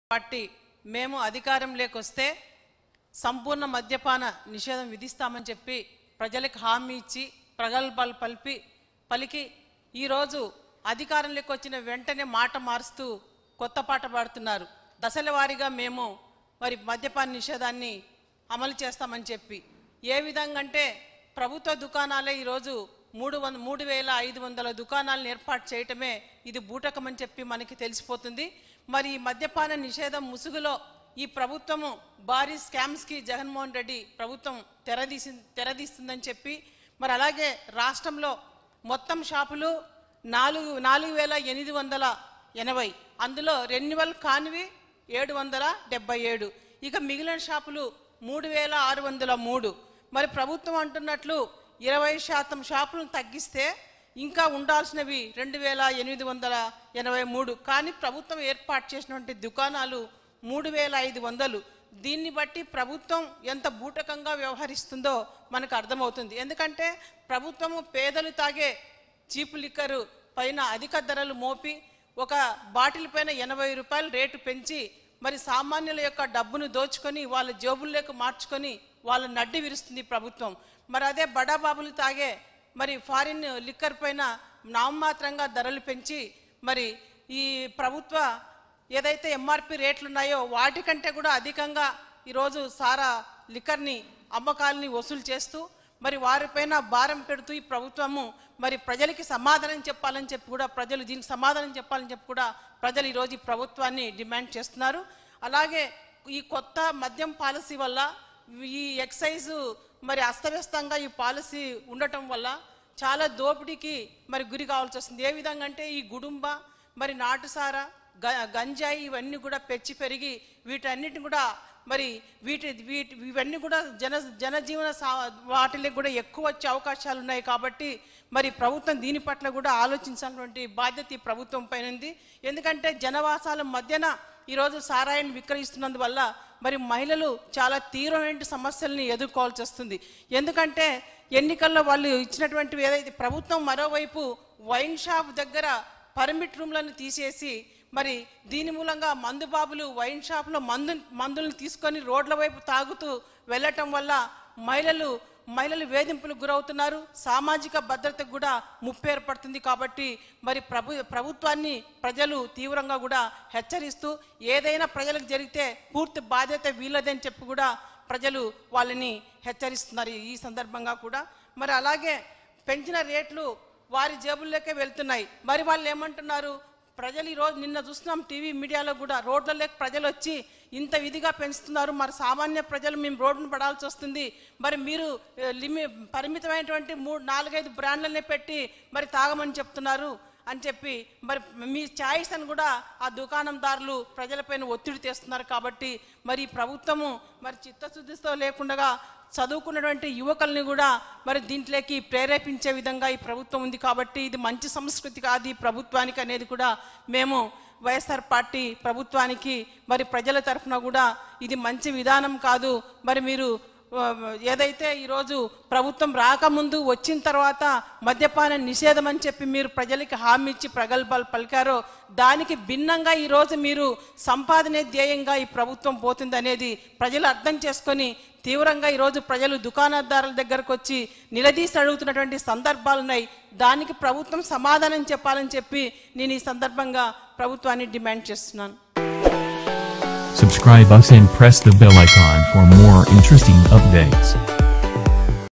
Party మేము అధికారంలోకి వస్తే సంపూర్ణ మద్యపాన నిషేధం విధిస్తామని చెప్పి ప్రజలకు హామీ ఇచ్చి ప్రగల్భాలు పలిపి పలికి ఈరోజు అధికారంలోకి వచ్చిన వెంటనే మాట మారుస్తూ కొత్త పాట పాడుతున్నారు దశల వారీగా మేము మరి మద్యపాన నిషేధాన్ని అమలు చేస్తామని చెప్పి ఏ విధంగా అంటే ప్రభుత్వ దుకాణాలే ఈరోజు మూడు వంద మూడు వేల ఐదు వందల దుకాణాలను ఏర్పాటు చేయటమే ఇది బూటకమని చెప్పి మనకి తెలిసిపోతుంది మరి ఈ మద్యపాన నిషేధం ముసుగులో ఈ ప్రభుత్వము భారీ స్కామ్స్కి జగన్మోహన్ రెడ్డి ప్రభుత్వం తెరదీసి తెరదీస్తుందని చెప్పి మరి అలాగే రాష్ట్రంలో మొత్తం షాపులు నాలుగు నాలుగు వేల ఎనిమిది వందల ఎనభై అందులో రెన్యువల్ కానివి ఏడు వందల డెబ్బై ఏడు ఇక మిగిలిన షాపులు మూడు వేల ఆరు వందల మూడు మరి ప్రభుత్వం అంటున్నట్లు ఇరవై శాతం షాపులను తగ్గిస్తే ఇంకా ఉండాల్సినవి రెండు వేల ఎనిమిది వందల ఎనభై మూడు కానీ ప్రభుత్వం ఏర్పాటు చేసినటువంటి దుకాణాలు మూడు వేల ఐదు వందలు దీన్ని బట్టి ప్రభుత్వం ఎంత బూటకంగా వ్యవహరిస్తుందో మనకు అర్థమవుతుంది ఎందుకంటే ప్రభుత్వము పేదలు తాగే చీపు లిక్కరు పైన అధిక ధరలు మోపి ఒక బాటిల్ పైన ఎనభై రూపాయలు రేటు పెంచి మరి సామాన్యుల యొక్క డబ్బును దోచుకొని వాళ్ళ జేబుల్లోకి మార్చుకొని వాళ్ళ నడ్డి విరుస్తుంది ప్రభుత్వం మరి అదే బడాబాబులు తాగే మరి ఫారిన్ లిక్కర్ పైన నామమాత్రంగా ధరలు పెంచి మరి ఈ ప్రభుత్వ ఏదైతే ఎంఆర్పి రేట్లు ఉన్నాయో వాటికంటే కూడా అధికంగా ఈరోజు సారా లిక్కర్ని అమ్మకాలని వసూలు చేస్తూ మరి వారిపైన భారం పెడుతూ ఈ ప్రభుత్వము మరి ప్రజలకి సమాధానం చెప్పాలని చెప్పి కూడా ప్రజలు దీనికి సమాధానం చెప్పాలని చెప్పి కూడా ప్రజలు ఈరోజు ఈ ప్రభుత్వాన్ని డిమాండ్ చేస్తున్నారు అలాగే ఈ కొత్త మద్యం పాలసీ వల్ల ఈ ఎక్సైజ్ మరి అస్తవ్యస్తంగా ఈ పాలసీ ఉండటం వల్ల చాలా దోపిడీకి మరి గురి కావాల్సి వస్తుంది ఏ విధంగా అంటే ఈ గుడుంబ మరి నాటుసారా గ గంజాయి ఇవన్నీ కూడా పెంచి పెరిగి వీటన్నిటిని కూడా మరి వీటి వీటి ఇవన్నీ కూడా జన జనజీవన సా వాటికి కూడా ఎక్కువ వచ్చే అవకాశాలు ఉన్నాయి కాబట్టి మరి ప్రభుత్వం దీని పట్ల కూడా ఆలోచించాల్సినటువంటి బాధ్యత ఈ ప్రభుత్వం పైన ఉంది ఎందుకంటే జనవాసాల మధ్యన ఈరోజు సారాయిని విక్రయిస్తున్నందువల్ల మరి మహిళలు చాలా తీవ్రమైన సమస్యల్ని ఎదుర్కోవాల్సి వస్తుంది ఎందుకంటే ఎన్నికల్లో వాళ్ళు ఇచ్చినటువంటి ఏదైతే ప్రభుత్వం మరోవైపు వైన్ షాప్ దగ్గర పర్మిట్ రూమ్లను తీసేసి మరి దీని మూలంగా మందు బాబులు వైన్ షాప్లో మందు మందులను తీసుకొని రోడ్ల వైపు తాగుతూ వెళ్ళటం వల్ల మహిళలు మహిళలు వేధింపులకు గురవుతున్నారు సామాజిక భద్రతకు కూడా ముప్పు ఏర్పడుతుంది కాబట్టి మరి ప్రభు ప్రభుత్వాన్ని ప్రజలు తీవ్రంగా కూడా హెచ్చరిస్తూ ఏదైనా ప్రజలకు జరిగితే పూర్తి బాధ్యత వీళ్ళదని చెప్పి కూడా ప్రజలు వాళ్ళని హెచ్చరిస్తున్నారు ఈ సందర్భంగా కూడా మరి అలాగే పెంచిన రేట్లు వారి జేబుల్లోకే వెళ్తున్నాయి మరి వాళ్ళు ఏమంటున్నారు ప్రజలు ఈరోజు నిన్న చూస్తున్నాం టీవీ మీడియాలో కూడా రోడ్లలోకి ప్రజలు వచ్చి ఇంత విధిగా పెంచుతున్నారు మరి సామాన్య ప్రజలు మేము రోడ్డును పడాల్సి వస్తుంది మరి మీరు ఏ, లిమి పరిమితమైనటువంటి మూడు నాలుగైదు బ్రాండ్లనే పెట్టి మరి తాగమని చెప్తున్నారు అని చెప్పి మరి మీ ఛాయిస్ అని కూడా ఆ దుకాణందారులు ప్రజలపైన ఒత్తిడి తెస్తున్నారు కాబట్టి మరి ఈ ప్రభుత్వము మరి చిత్తశుద్ధితో లేకుండా చదువుకున్నటువంటి యువకుల్ని కూడా మరి దీంట్లోకి ప్రేరేపించే విధంగా ఈ ప్రభుత్వం ఉంది కాబట్టి ఇది మంచి సంస్కృతి కాదు ఈ ప్రభుత్వానికి అనేది కూడా మేము వైఎస్ఆర్ పార్టీ ప్రభుత్వానికి మరి ప్రజల తరఫున కూడా ఇది మంచి విధానం కాదు మరి మీరు ఆ, ఏదైతే ఈరోజు ప్రభుత్వం రాకముందు వచ్చిన తర్వాత మద్యపాన నిషేధం అని చెప్పి మీరు ప్రజలకి హామీ ఇచ్చి ప్రగల్భాలు పలికారో దానికి భిన్నంగా ఈరోజు మీరు సంపాదనే ధ్యేయంగా ఈ ప్రభుత్వం పోతుంది అనేది ప్రజలు అర్థం చేసుకొని తీవ్రంగా ఈరోజు ప్రజలు దుకాణదారుల దగ్గరకు వచ్చి నిలదీసి అడుగుతున్నటువంటి సందర్భాలు ఉన్నాయి దానికి ప్రభుత్వం సమాధానం చెప్పాలని చెప్పి నేను ఈ సందర్భంగా ప్రభుత్వాన్ని డిమాండ్ చేస్తున్నాను Subscribe us and press the bell icon for more interesting updates.